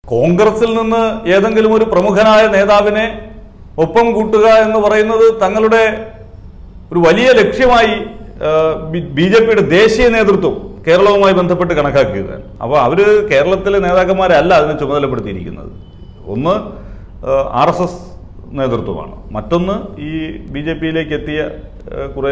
കോൺഗ്രസിൽ നിന്ന് ഏതെങ്കിലും ഒരു പ്രമുഖനായ നേതാവിനെ ഒപ്പം കൂട്ടുക എന്ന് പറയുന്നത് തങ്ങളുടെ ഒരു വലിയ ലക്ഷ്യമായി ബി ജെ പിയുടെ ദേശീയ നേതൃത്വം കേരളവുമായി ബന്ധപ്പെട്ട് കണക്കാക്കുകയാണ് അപ്പോൾ അവർ കേരളത്തിലെ നേതാക്കന്മാരല്ല അതിനെ ചുമതലപ്പെടുത്തിയിരിക്കുന്നത് ഒന്ന് ആർ എസ് എസ് നേതൃത്വമാണ് മറ്റൊന്ന് ഈ ബി ജെ പിയിലേക്ക് എത്തിയ ഏഹ്, കുറെ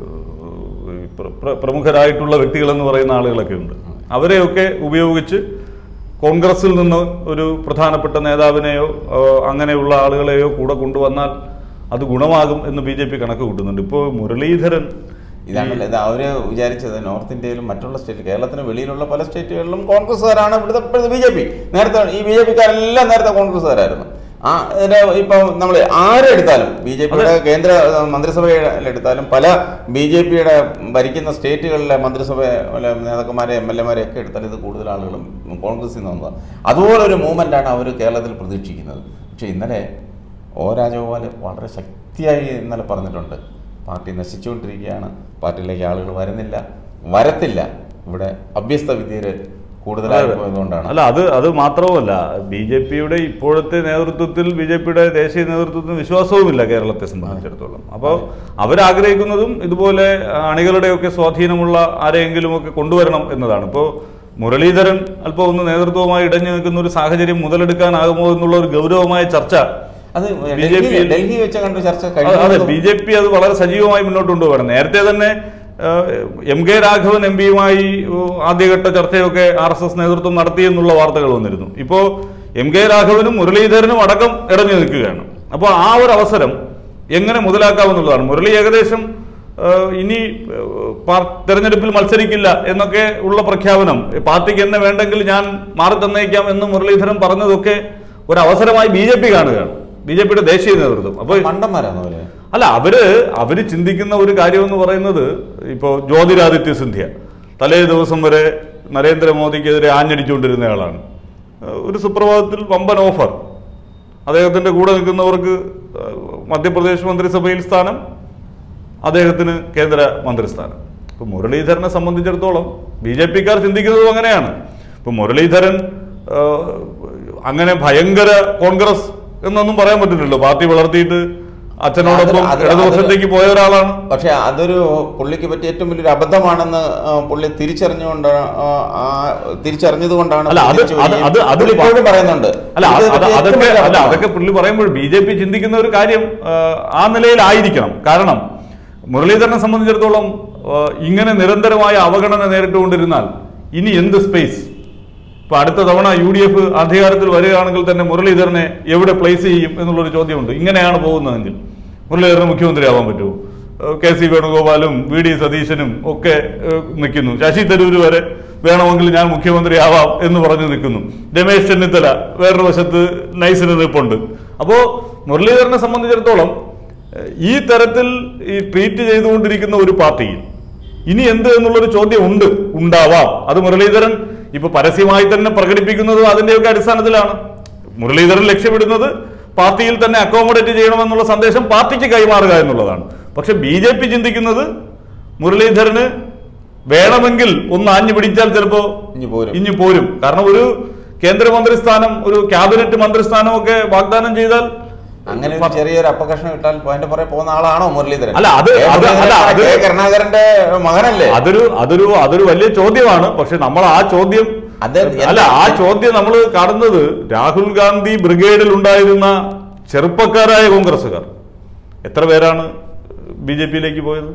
ഏഹ്, പ്ര- പ്ര- പ്രമുഖരായിട്ടുള്ള വ്യക്തികളെന്ന് പറയുന്ന ആളുകളൊക്കെ ഉണ്ട് അവരെയൊക്കെ ഉപയോഗിച്ച് കോൺഗ്രസിൽ നിന്ന് ഒരു പ്രധാനപ്പെട്ട നേതാവിനെയോ ഏഹ്, അങ്ങനെയുള്ള ആളുകളെയോ കൂടെ കൊണ്ടുവന്നാൽ അത് ഗുണമാകും എന്ന് ബി ജെ പി കണക്ക് കൂട്ടുന്നുണ്ട് ഇപ്പോൾ മുരളീധരൻ ഇതാണല്ലോ ഇത് അവര് വിചാരിച്ചത് നോർത്ത് ഇന്ത്യയിലും മറ്റുള്ള സ്റ്റേറ്റ് കേരളത്തിന് വെളിയിലുള്ള പല സ്റ്റേറ്റുകളിലും കോൺഗ്രസ്സുകാരാണ് ഇവിടുത്തെ ഇപ്പോഴത്തെ ബി ജെ പി നേരത്തെ ഈ ബി ജെ പിക്കാരെല്ലാം നേരത്തെ കോൺഗ്രസ്സുകാരായിരുന്നു ആ ഇതിന്റെ ഇപ്പം നമ്മൾ ആരെ എടുത്താലും ബി ജെ പിയുടെ കേന്ദ്ര ഏഹ്, മന്ത്രിസഭയിൽ എടുത്താലും പല ബി ജെ പിയുടെ ഭരിക്കുന്ന സ്റ്റേറ്റുകളിലെ മന്ത്രിസഭ അല്ലെ നേതാക്കന്മാരെ എം എൽ എമാരെ ഒക്കെ എടുത്താൽ ഇത് കൂടുതൽ ആളുകളും കോൺഗ്രസിൽ നിന്ന് വന്നതാണ് അതുപോലെ ഒരു മൂവ്മെൻ്റാണ് അവർ കേരളത്തിൽ പ്രതീക്ഷിക്കുന്നത് പക്ഷേ ഇന്നലെ ഒ രാജഗോപാൽ വളരെ ശക്തിയായി ഇന്നലെ പറഞ്ഞിട്ടുണ്ട് പാർട്ടി നശിച്ചുകൊണ്ടിരിക്കുകയാണ് പാർട്ടിയിലേക്ക് ആളുകൾ വരുന്നില്ല വരത്തില്ല ഇവിടെ അഭ്യസ്ത വിദ്യര് കൂടുതലായി പോയതുകൊണ്ടാണ് അല്ല അത് അത് മാത്രവുമല്ല ബി ജെ പിയുടെ ഇപ്പോഴത്തെ നേതൃത്വത്തിൽ ബി ജെ പിയുടെ ദേശീയ നേതൃത്വത്തിന് വിശ്വാസവുമില്ല കേരളത്തെ സംബന്ധിച്ചിടത്തോളം അപ്പോൾ അവരാഗ്രഹിക്കുന്നതും ഇതുപോലെ അണികളുടെയൊക്കെ സ്വാധീനമുള്ള ആരെയെങ്കിലുമൊക്കെ കൊണ്ടുവരണം എന്നതാണ് ഇപ്പോൾ മുരളീധരൻ അല്പം ഒന്ന് നേതൃത്വവുമായി ഇടഞ്ഞു നിൽക്കുന്ന ഒരു സാഹചര്യം മുതലെടുക്കാനാകുമോ എന്നുള്ള ഒരു ഗൗരവമായ ചർച്ച അത് BJP ഡൽഹി ഡൽഹി വെച്ച് കണ്ട ചർച്ച അതെ, അതെ കഴിഞ്ഞു ബി ജെ പി അത് വളരെ സജീവമായി മുന്നോട്ട് കൊണ്ടുപോകണം നേരത്തെ തന്നെ ഏഹ്, എം കെ രാഘവൻ എം പിയുമായി ആദ്യഘട്ട ചർച്ചയൊക്കെ ആർ എസ് എസ് നേതൃത്വം നടത്തി എന്നുള്ള വാർത്തകൾ വന്നിരുന്നു ഇപ്പോ എം കെ രാഘവനും മുരളീധരനും അടക്കം ഇടഞ്ഞു നിൽക്കുകയാണ് അപ്പോൾ ആ ഒരു അവസരം എങ്ങനെ മുതലാക്കാമെന്നുള്ളതാണ് മുരളി ഏകദേശം ഏഹ്, ഇനി ഏഹ്, പാർ- തെരഞ്ഞെടുപ്പിൽ മത്സരിക്കില്ല എന്നൊക്കെ ഉള്ള പ്രഖ്യാപനം പാർട്ടിക്ക് എന്നെ വേണ്ടെങ്കിൽ ഞാൻ മാറി തന്നേക്കാം എന്ന് മുരളീധരൻ പറഞ്ഞതൊക്കെ ഒരു അവസരമായി ബി ജെ പി കാണുകയാണ് ബി ജെ പിയുടെ ദേശീയ നേതൃത്വം അപ്പോൾ മണ്ടന്മാരാന്ന് അവര് അല്ല അവര് അവര് ചിന്തിക്കുന്ന ഒരു കാര്യം എന്ന് പറയുന്നത് ഇപ്പോൾ ജ്യോതിരാദിത്യ സിന്ധ്യ തലേ ദിവസം വരെ നരേന്ദ്രമോദിക്കെതിരെ ആഞ്ഞടിച്ചുകൊണ്ടിരുന്നയാളാണ് ഏഹ് ഒരു സുപ്രഭാതത്തിൽ വമ്പൻ ഓഫർ അദ്ദേഹത്തിന്റെ കൂടെ നിൽക്കുന്നവർക്ക് ഏഹ് മധ്യപ്രദേശ് മന്ത്രിസഭയിൽ സ്ഥാനം അദ്ദേഹത്തിന് കേന്ദ്ര മന്ത്രിസ്ഥാനം ഇപ്പൊ മുരളീധരനെ സംബന്ധിച്ചിടത്തോളം ബി ജെ പിക്കാർ ചിന്തിക്കുന്നതും അങ്ങനെയാണ് ഇപ്പൊ മുരളീധരൻ ഏഹ്, അങ്ങനെ ഭയങ്കര കോൺഗ്രസ് എന്നൊന്നും പറയാൻ പറ്റില്ലല്ലോ പാർട്ടി വളർത്തിയിട്ട് അച്ഛനോടൊപ്പം അത് അത് ഇടതുപക്ഷത്തേക്ക് പോയ ഒരാളാണ് പക്ഷെ അതൊരു പുള്ളിക്ക് പറ്റിയ ഏറ്റവും വലിയൊരു അബദ്ധമാണെന്ന് ആ, പുള്ളി തിരിച്ചറിഞ്ഞുകൊണ്ട് ആ, ആ, തിരിച്ചറിഞ്ഞത് കൊണ്ടാണ് അല്ല അത് തിരിച്ചു അത് വരികയും അത് അത് പുള്ളി ഇപ്പോഴും പറയുന്നുണ്ട് അല്ല ഇത് അത് അത് ഏറ്റവും അതൊക്കെ വലിയ അല്ല അബദ്ധമാണ്. അതൊക്കെ പുള്ളി പറയുമ്പോൾ ബി ജെ പി ചിന്തിക്കുന്ന ഒരു കാര്യം ആ, ആ നിലയിലായിരിക്കണം കാരണം മുരളീധരനെ സംബന്ധിച്ചിടത്തോളം ആ, ഇങ്ങനെ നിരന്തരമായ അവഗണന നേരിട്ടുകൊണ്ടിരുന്നാൽ ഇനി എന്ത് സ്പേസ് ഇപ്പൊ അടുത്ത തവണ യു ഡി എഫ് അധികാരത്തിൽ വരികയാണെങ്കിൽ തന്നെ മുരളീധരനെ എവിടെ പ്ലേസ് ചെയ്യും എന്നുള്ളൊരു ചോദ്യമുണ്ട് ഇങ്ങനെയാണ് പോകുന്നതെങ്കിൽ മുരളീധരന് മുഖ്യമന്ത്രിയാവാൻ പറ്റുമോ ഏഹ് കെ സി വേണുഗോപാലും വി ഡി സതീശനും ഒക്കെ ഏഹ് നിൽക്കുന്നു ശശി തരൂർ വരെ വേണമെങ്കിൽ ഞാൻ മുഖ്യമന്ത്രിയാവാം എന്ന് പറഞ്ഞു നിൽക്കുന്നു രമേശ് ചെന്നിത്തല വേറൊരു വശത്ത് നൈസിന് നിൽപ്പുണ്ട് അപ്പോ മുരളീധരനെ സംബന്ധിച്ചിടത്തോളം ഏഹ് ഈ തരത്തിൽ ഈ ട്രീറ്റ് ചെയ്തുകൊണ്ടിരിക്കുന്ന ഒരു പാർട്ടിയിൽ ഇനി എന്ത് എന്നുള്ളൊരു ചോദ്യം ഉണ്ട് ഉണ്ടാവാം അത് മുരളീധരൻ ഇപ്പൊ പരസ്യമായി തന്നെ പ്രകടിപ്പിക്കുന്നത് അതിന്റെയൊക്കെ അടിസ്ഥാനത്തിലാണ് മുരളീധരൻ ലക്ഷ്യമിടുന്നത് പാർട്ടിയിൽ തന്നെ അക്കോമഡേറ്റ് ചെയ്യണമെന്നുള്ള സന്ദേശം പാർട്ടിക്ക് കൈമാറുക എന്നുള്ളതാണ് പക്ഷെ ബി ജെ പി ചിന്തിക്കുന്നത് മുരളീധരന് വേണമെങ്കിൽ ഒന്ന് ആഞ്ഞു പിടിച്ചാൽ ചിലപ്പോ ഇനി പോരും. ഇനി പോരും കാരണം ഒരു കേന്ദ്രമന്ത്രി സ്ഥാനം ഒരു ക്യാബിനറ്റ് മന്ത്രിസ്ഥാനം ഒക്കെ വാഗ്ദാനം ചെയ്താൽ അങ്ങനെ ഒരു ചെറിയൊരു അപകർഷണം ഇട്ടാൽ അതിന്റെ പുറകെ പോകുന്ന ആളാണോ മുരളീധരൻ അല്ല, അത്- കെ. അത്- മുരളീധരൻ അല്ല, അത് കെ. കരുണാകരന്റെ മകനല്ലേ അതൊരു അതൊരു അതൊരു വലിയ ചോദ്യമാണ് പക്ഷെ നമ്മൾ ആ ചോദ്യം അത് അല്ല ആ ചോദ്യം നമ്മൾ കാണുന്നത് രാഹുൽ ഗാന്ധി ബ്രിഗേഡിൽ ഉണ്ടായിരുന്ന ചെറുപ്പക്കാരായ കോൺഗ്രസ്സുകാർ എത്ര പേരാണ് ബി ജെ പിയിലേക്ക് പോയത്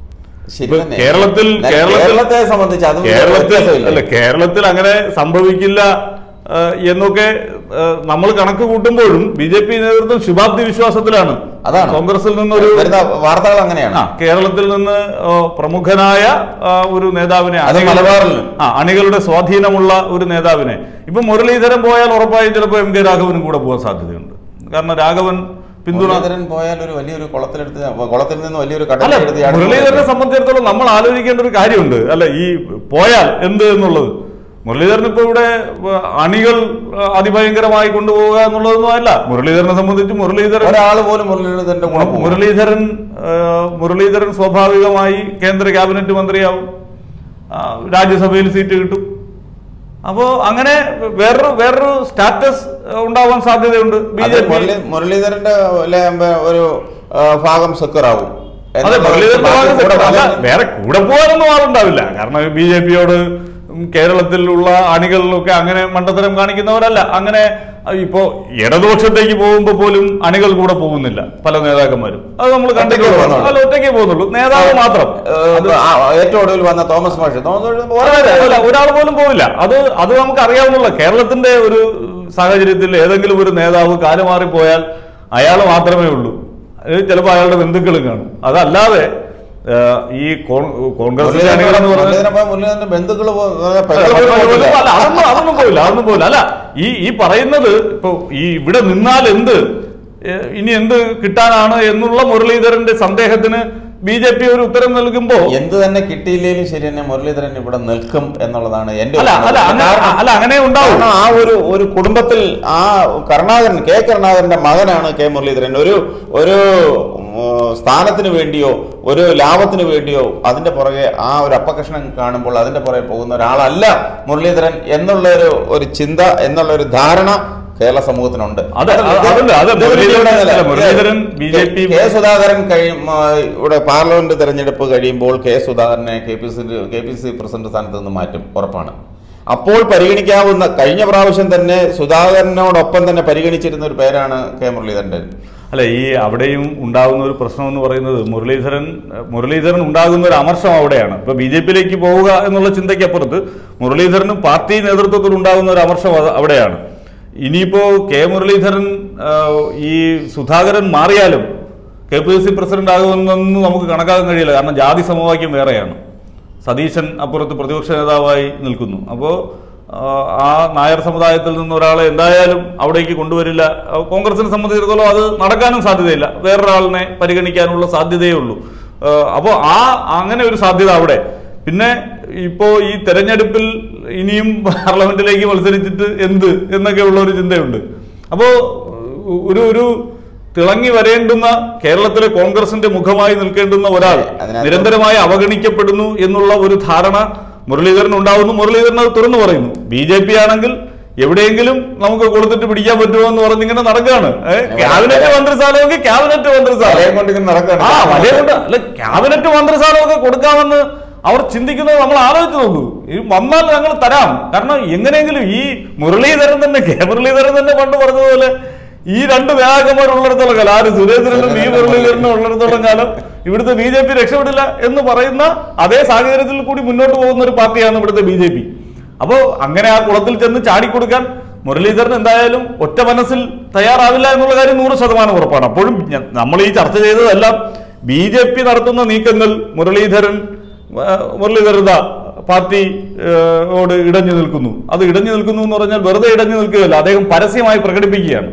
ശരി ഇപ്പൊ തന്നെ. കേരളത്തിൽ- എന്നാൽ കേരളത്തിൽ- കേരളത്തെ സംബന്ധിച്ച് അതും കേരളത്തിൽ വ്യത്യാസമില്ലേ? അല്ല കേരളത്തിൽ അങ്ങനെ സംഭവിക്കില്ല ആ, എന്നൊക്കെ ആ, നമ്മൾ കണക്ക് കൂട്ടുമ്പോഴും ബി ജെ പി നേതൃത്വം ശുഭാപ്തി വിശ്വാസത്തിലാണ് അതാണ് കോൺഗ്രസിൽ നിന്നൊരു വരുന്ന വാർത്തകൾ അങ്ങനെയാണ് ആ കേരളത്തിൽ നിന്ന് ആ, പ്രമുഖനായ ആ, ഒരു നേതാവിനെ അത് അണികൾ- മലബാറിൽ. ആ അണികളുടെ സ്വാധീനമുള്ള ഒരു നേതാവിനെ ഇപ്പൊ മുരളീധരൻ പോയാൽ ഉറപ്പായും ചിലപ്പോൾ എം കെ രാഘവനും കൂടെ പോകാൻ സാധ്യതയുണ്ട് കാരണം രാഘവൻ പിന്തുണ മുരളീധരൻ പോയാൽ ഒരു വലിയൊരു കുളത്തിലെടുത്ത് കുളത്തിൽ നിന്ന് വലിയൊരു അല്ല കടലെടുത്ത് ചാടി മുരളീധരനെ സംബന്ധിച്ചിടത്തോളം നമ്മൾ ആലോചിക്കേണ്ട ഒരു കാര്യമുണ്ട് അല്ല ഈ പോയാൽ എന്ത് എന്നുള്ളത് മുരളീധരൻ ഇപ്പൊ ഇവിടെ ഏർ, അണികൾ ഏർ, അതിഭയങ്കരമായി കൊണ്ടുപോവുക എന്നുള്ളതൊന്നും അല്ല മുരളീധരനെ സംബന്ധിച്ച് മുരളീധരൻ ഒരാൾ പോലും മുരളീധരന്റെ കൂടെ പോകും മുരളീധരൻ ഏർ, മുരളീധരൻ സ്വാഭാവികമായി കേന്ദ്ര ക്യാബിനറ്റ് മന്ത്രിയാവും ആ, രാജ്യസഭയിൽ സീറ്റ് കിട്ടും അപ്പോ അങ്ങനെ വേറൊരു വേറൊരു സ്റ്റാറ്റസ് ഉണ്ടാവാൻ സാധ്യതയുണ്ട് ബി അത് ജെ പി മുരളി- മുരളീധരന്റെ ലെ- ഒരു ആ, ഭാഗം സെക്യൂറാവും അതെ മുരളീധരന്റെ ഭാഗത്ത് കൂടെ അല്ല, വന്ന് വേറെ കൂടെ പോകാനൊന്നും ആളുണ്ടാവില്ല കാരണം ബി ജെ പിയോട് കേരളത്തിലുള്ള അണികളിലൊക്കെ അങ്ങനെ മണ്ടത്തരം കാണിക്കുന്നവരല്ല അങ്ങനെ ഇപ്പോ ഇടതുപക്ഷത്തേക്ക് പോകുമ്പോൾ പോലും അണികൾ കൂടെ പോകുന്നില്ല പല നേതാക്കന്മാരും അത് നമ്മൾ കണ്ടിട്ടുള്ളൂ പോകുന്നുള്ളൂ. അല്ല ഒറ്റയ്ക്ക് പോകുന്നുള്ളൂ നേതാവ് മാത്രം ഏഹ്, ആ, ഏറ്റവും ഒടുവിൽ വന്ന തോമസ് മാഷ് തോമസ് മാഷ് അതെ, അതെ, അല്ല, ഒരാൾ പോലും പോവില്ല അത് അത് നമുക്ക് അറിയാവുന്നുള്ള കേരളത്തിന്റെ ഒരു സാഹചര്യത്തിൽ ഏതെങ്കിലും ഒരു നേതാവ് കാലുമാറി പോയാൽ അയാൾ മാത്രമേ ഉള്ളൂ ചിലപ്പോൾ അയാളുടെ ബന്ധുക്കളും കാണും അതല്ലാതെ ഏഹ്, ഈ കോൺ- കോൺഗ്രസിന്റെ അണികളെന്ന് പറഞ്ഞാൽ മുരളീധരൻ മുരളീധരന്റെ ബന്ധുക്കൾ അല്ല അതൊന്നും അതൊന്നും പോയില്ല അതൊന്നും പോയില്ല അല്ല ഈ ഈ പറയുന്നത് ഇപ്പൊ ഈ ഇവിടെ നിന്നാൽ എന്ത് ഏ, ഇനി എന്ത് കിട്ടാനാണ് എന്നുള്ള മുരളീധരന്റെ സന്ദേഹത്തിന് ബി ജെ പി ഒരു ഉത്തരം നൽകുമ്പോ എന്ത് തന്നെ കിട്ടിയില്ലെങ്കിലും ശരി തന്നെ മുരളീധരൻ ഇവിടെ നിൽക്കും എന്നുള്ളതാണ് എന്റെ അല്ല അല്ല അങ്ങനെ അല്ല അങ്ങനെ ഉണ്ടാവും കാരണം ആ ഒരു ഒരു കുടുംബത്തിൽ ആ കരുണാകരൻ കെ കരുണാകരന്റെ മകനാണ് കെ മുരളീധരൻ ഒരു ഒരു ഉം, സ്ഥാനത്തിന് വേണ്ടിയോ ഒരു ലാഭത്തിന് വേണ്ടിയോ അതിന്റെ പുറകെ ആ ഒരു അപ്പകഷ്ണം കാണുമ്പോൾ അതിന്റെ പുറകെ പോകുന്ന ഒരാളല്ല മുരളീധരൻ എന്നുള്ള ഒരു ഒരു ചിന്ത എന്നുള്ള ഒരു ധാരണ കേരള സമൂഹത്തിനുണ്ട് അതെ, അത് അതുണ്ട്. അത് ഇത് മുരളീധരൻ- ഇവിടെ അല്ല, മുരളീധരൻ BJP കെ സുധാകരൻ കഴിയും ആ, ഇവിടെ പാർലമെന്റ് തെരഞ്ഞെടുപ്പ് കഴിയുമ്പോൾ കെ സുധാകരനെ K P C K P C president സ്ഥാനത്ത് നിന്ന് മാറ്റും ഉറപ്പാണ് അപ്പോൾ പരിഗണിക്കാവുന്ന കഴിഞ്ഞ പ്രാവശ്യം തന്നെ സുധാകരനോടൊപ്പം തന്നെ പരിഗണിച്ചിരുന്ന ഒരു പേരാണ് കെ മുരളീധരൻ്റെ അല്ല ഈ അവിടെയും ഉണ്ടാകുന്ന ഒരു പ്രശ്നം എന്ന് പറയുന്നത് മുരളീധരൻ മുരളീധരൻ ഉണ്ടാകുന്ന ഒരു അമർഷം അവിടെയാണ് ഇപ്പൊ ബി ജെ പിയിലേക്ക് പോവുക എന്നുള്ള ചിന്തയ്ക്കപ്പുറത്ത് മുരളീധരനും പാർട്ടി നേതൃത്വത്തിൽ ഉണ്ടാകുന്ന ഒരു അമർഷം അത് അവിടെയാണ് ഇനിയിപ്പോ കെ മുരളീധരൻ ആ, ഈ സുധാകരൻ മാറിയാലും കെ പി സി പ്രസിഡന്റ് ആകുമെന്നൊന്നും നമുക്ക് കണക്കാക്കാൻ കഴിയില്ല കാരണം ജാതി സമവാക്യം വേറെയാണ് സതീശൻ അപ്പുറത്ത് പ്രതിപക്ഷ നേതാവായി നിൽക്കുന്നു അപ്പോൾ ആ നായർ സമുദായത്തിൽ നിന്ന് ഒരാളെ എന്തായാലും അവിടേക്ക് കൊണ്ടുവരില്ല ആ, കോൺഗ്രസിനെ സംബന്ധിച്ചിടത്തോളം അത് നടക്കാനും സാധ്യതയില്ല വേറൊരാളിനെ പരിഗണിക്കാനുള്ള സാധ്യതയേ ഉള്ളൂ അപ്പോൾ ആ അങ്ങനെ ഒരു സാധ്യത അവിടെ പിന്നെ ഇപ്പോ ഈ തെരഞ്ഞെടുപ്പിൽ ഇനിയും പാർലമെന്റിലേക്ക് മത്സരിച്ചിട്ട് എന്ത് എന്നൊക്കെ ഉള്ള ഒരു ചിന്തയുണ്ട് അപ്പോ ഒരു ഒരു തിളങ്ങി വരേണ്ടുന്ന കേരളത്തിലെ കോൺഗ്രസിന്റെ മുഖമായി നിൽക്കേണ്ടുന്ന ഒരാൾ അതിനകത്ത് നിരന്തരമായി അവഗണിക്കപ്പെടുന്നു എന്നുള്ള ഒരു ധാരണ മുരളീധരൻ ഉണ്ടാവുന്നു മുരളീധരൻ അത് തുറന്നു പറയുന്നു ബി ജെ പി ആണെങ്കിൽ എവിടെയെങ്കിലും നമുക്ക് കൊടുത്തിട്ട് പിടിക്കാൻ പറ്റുമോ എന്ന് പറഞ്ഞിങ്ങനെ നടക്കുകയാണ് ഏ, ക്യാബിനറ്റ് മന്ത്രിസ്ഥാനമൊക്കെ ക്യാബിനറ്റ് മന്ത്രിസ്ഥാനം വലയം കൊണ്ടിങ്ങനെ നടക്കുകയാണ്. ആ വലിയ കൊണ്ട് അല്ല ക്യാബിനറ്റ് മന്ത്രിസ്ഥാനമൊക്കെ കൊടുക്കാമെന്ന് അവർ ചിന്തിക്കുന്നത് നമ്മൾ ആലോചിച്ച് നോക്കൂ ഈ വന്നാൽ ഞങ്ങൾ തരാം കാരണം എങ്ങനെയെങ്കിലും ഈ മുരളീധരൻ തന്നെ കെ മുരളീധരൻ തന്നെ പണ്ട് പറഞ്ഞതുപോലെ ഈ രണ്ട് നേതാക്കന്മാർ ഉള്ളിടത്തോളം കാലം ആര് സുരേന്ദ്രനും വി മുരളീധരനും ഉള്ളിടത്തോളം കാലം ഇവിടുത്തെ ബി ജെ പി രക്ഷപ്പെടില്ല എന്ന് പറയുന്ന അതേ സാഹചര്യത്തിൽ കൂടി മുന്നോട്ട് പോകുന്ന ഒരു പാർട്ടിയാണ് ഇവിടുത്തെ ബി ജെ പി അപ്പോൾ അങ്ങനെ ആ കുളത്തിൽ ചെന്ന് ചാടിക്കൊടുക്കാൻ മുരളീധരൻ എന്തായാലും ഒറ്റ മനസ്സിൽ തയ്യാറാവില്ല എന്നുള്ള കാര്യം നൂറ് ശതമാനം ഉറപ്പാണ് അപ്പോഴും ഞ- നമ്മൾ ഈ ചർച്ച ചെയ്തതെല്ലാം ബി ജെ പി നടത്തുന്ന നീക്കങ്ങൾ മുരളീധരൻ ആ, മുരളീധരൻ ദാ പാർട്ടി ആ, ഓട് ഇടഞ്ഞു നിൽക്കുന്നു അത് ഇടഞ്ഞു നിൽക്കുന്നു എന്ന് പറഞ്ഞാൽ വെറുതെ ഇടഞ്ഞു നിൽക്കുകയല്ല അദ്ദേഹം പരസ്യമായി പ്രകടിപ്പിക്കുകയാണ്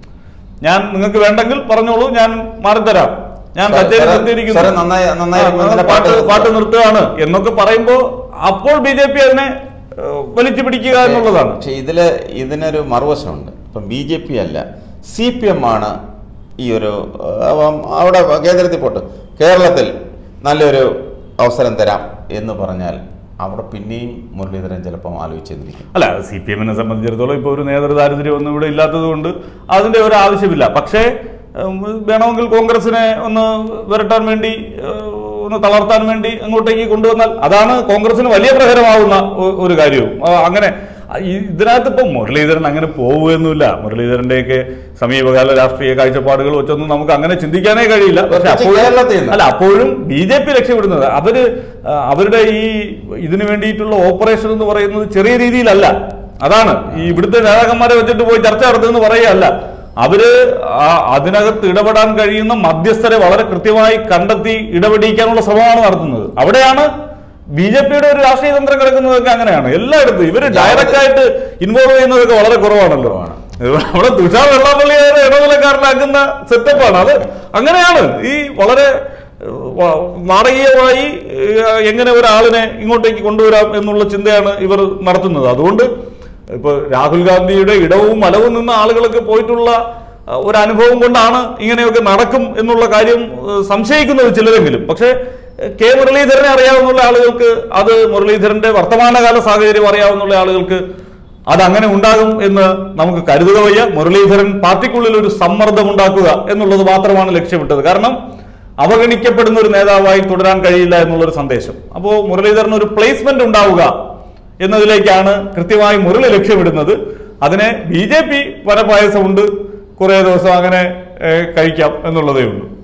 ഞാൻ നിങ്ങൾക്ക് വേണ്ടെങ്കിൽ പറഞ്ഞോളൂ ഞാൻ മാറിത്തരാം ഞാൻ സാർ, കച്ചേരി സാർ, നിർത്തിയിരിക്കുന്നു സാർ, നന്നായി- നന്നായി ആ, ഇന്നലെ പാട്ട് പാട്ട് പാട്ട് നിർത്തുകയാണ് എന്നൊക്കെ പറയുമ്പോൾ അപ്പോൾ ബി ജെ പി അതിനെ ആ, വലിച്ചു പിടിക്കുക എന്നുള്ളതാണ് പക്ഷെ ഇതില് ഇതിനൊരു മറുവശമുണ്ട് ഇപ്പം ബി ജെ പി അല്ല സി പി എം ആണ് ഈ ഒരു അപ്പം അവിടെ കേന്ദ്രത്തിൽ പോട്ട് കേരളത്തിൽ നല്ലൊരു അവസരം തരാം എന്ന് പറഞ്ഞാൽ അവിടെ പിന്നെയും മുരളീധരൻ ചിലപ്പം ആലോചിച്ചിരിക്കും അല്ല സി പി എമ്മിനെ സംബന്ധിച്ചിടത്തോളം ഇപ്പോൾ ഒരു നേതൃദാരിദ്ര്യം ഒന്നും ഇവിടെ ഇല്ലാത്തത് കൊണ്ട് അതിന്റെ ഒരു ആവശ്യമില്ല പക്ഷേ ഉം, വേണമെങ്കിൽ കോൺഗ്രസിനെ ഒന്ന് വിരട്ടാൻ വേണ്ടി ഏഹ്, ഒന്ന് തളർത്താൻ വേണ്ടി അങ്ങോട്ടേക്ക് കൊണ്ടുവന്നാൽ അതാണ് കോൺഗ്രസിന് വലിയ പ്രഹരമാവുന്ന ഒ- ഒരു കാര്യവും ആ, അങ്ങനെ ആ, ഈ ഇതിനകത്ത് ഇപ്പം മുരളീധരൻ അങ്ങനെ പോവുകയൊന്നുമില്ല മുരളീധരന്റെയൊക്കെ സമീപകാല രാഷ്ട്രീയ കാഴ്ചപ്പാടുകൾ വെച്ചൊന്നും നമുക്ക് അങ്ങനെ ചിന്തിക്കാനേ കഴിയില്ല പക്ഷെ പ്രത്യേകിച്ച് അപ്പോഴും കേരളത്തിൽ നിന്ന്. അല്ല അപ്പോഴും ബി ജെ പി രക്ഷപ്പെടുന്നത് അവര് ആ, അവരുടെ ഈ ഇതിനു വേണ്ടിയിട്ടുള്ള ഓപ്പറേഷൻ എന്ന് പറയുന്നത് ചെറിയ രീതിയിലല്ല അതാണ് ഈ ഇവിടുത്തെ നേതാക്കന്മാരെ വെച്ചിട്ട് പോയി ചർച്ച നടത്തുമെന്ന് പറയുകയല്ല അവര് ആ അതിനകത്ത് ഇടപെടാൻ കഴിയുന്ന മധ്യസ്ഥരെ വളരെ കൃത്യമായി കണ്ടെത്തി ഇടപെടിക്കാനുള്ള ശ്രമമാണ് നടത്തുന്നത് അവിടെയാണ് ബി ജെ പിയുടെ ഒരു രാഷ്ട്രീയ തന്ത്രം കിടക്കുന്നതൊക്കെ അങ്ങനെയാണ് എല്ലായിടത്തും ഇവര് ഡയറക്റ്റ് ആയിട്ട് ഇൻവോൾവ് ചെയ്യുന്നതൊക്കെ വളരെ കുറവാണല്ലോ നമ്മുടെ തുഷാർ വെള്ളാപ്പള്ളിയെ ഇടനിലക്കാരനാക്കുന്ന സെറ്റപ്പാണ് അത് അങ്ങനെയാണ് ഈ വളരെ ഏഹ്, വ- നാടകീയമായി ഏഹ്, എങ്ങനെ ഒരാളിനെ ഇങ്ങോട്ടേക്ക് കൊണ്ടുവരാം എന്നുള്ള ചിന്തയാണ് ഇവർ നടത്തുന്നത് അതുകൊണ്ട് ഇപ്പൊ രാഹുൽ ഗാന്ധിയുടെ ഇടവും വലവും നിന്ന ആളുകളൊക്കെ പോയിട്ടുള്ള അഹ്, ഒരു അനുഭവം കൊണ്ടാണ് ഇങ്ങനെയൊക്കെ നടക്കും എന്നുള്ള കാര്യം ഏഹ്, സംശയിക്കുന്നത് ചിലരെങ്കിലും പക്ഷേ ഏഹ്, കെ മുരളീധരനെ അറിയാവുന്ന ആളുകൾക്ക് അത് മുരളീധരന്റെ വർത്തമാനകാല സാഹചര്യം അറിയാവുന്ന ആളുകൾക്ക് അതങ്ങനെ ഉണ്ടാകും എന്ന് നമുക്ക് കരുതുക വയ്യ മുരളീധരൻ പാർട്ടിക്കുള്ളിൽ ഒരു സമ്മർദ്ദം ഉണ്ടാക്കുക എന്നുള്ളത് മാത്രമാണ് ലക്ഷ്യമിട്ടത് കാരണം അവഗണിക്കപ്പെടുന്ന ഒരു നേതാവായി തുടരാൻ കഴിയില്ല എന്നുള്ളൊരു സന്ദേശം അപ്പോൾ മുരളീധരൻ ഒരു പ്ലേസ്മെന്റ് ഉണ്ടാവുക എന്നതിലേക്കാണ് കൃത്യമായി മുരളി ലക്ഷ്യമിടുന്നത് അതിനെ ബി ജെ പി വനപായസമുണ്ട് കുറേ ദിവസം അങ്ങനെ ഏഹ്, കഴിക്കാം എന്നുള്ളതേ ഉള്ളൂ